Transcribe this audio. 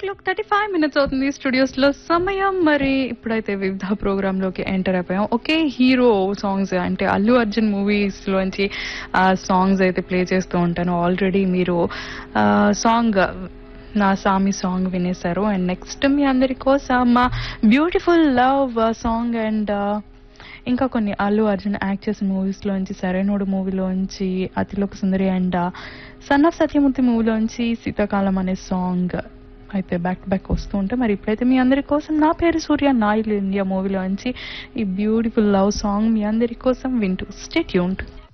clock thirty five minutes అవుతుంది studios లో సమయం మరి ఇప్పుడైతే వివిధ ప్రోగ్రామ్ లోకి ఎంటర్ అయిపోయాం ఒకే హీరో సాంగ్స్ అంటే అల్లు అర్జున్ మూవీస్ లోంచి ఆ సాంగ్స్ అయితే ప్లే చేస్తూ ఉంటాను ఆల్రెడీ మీరు సాంగ్ నా సామి సాంగ్ వినేశారు అండ్ నెక్స్ట్ మీ అందరి కోసం బ్యూటిఫుల్ లవ్ సాంగ్ అండ్ ఇంకా కొన్ని అల్లు అర్జున్ యాక్ట్ చేసిన మూవీస్ లోంచి సరైనోడు మూవీలోంచి Athiloka Sundari and son of Satyamurthy మూవీలోంచి శీతాకాలం అనే సాంగ్ అయితే బ్యాక్ టు బ్యాక్ వస్తూ ఉంటే మరి ఇప్పుడైతే మీ అందరి కోసం నా పేరు సూర్య నాయిల్ ఇండియా మూవీలోంచి ఈ బ్యూటిఫుల్ లవ్ సాంగ్ మీ అందరి కోసం వింటూ స్టేట్యూంట్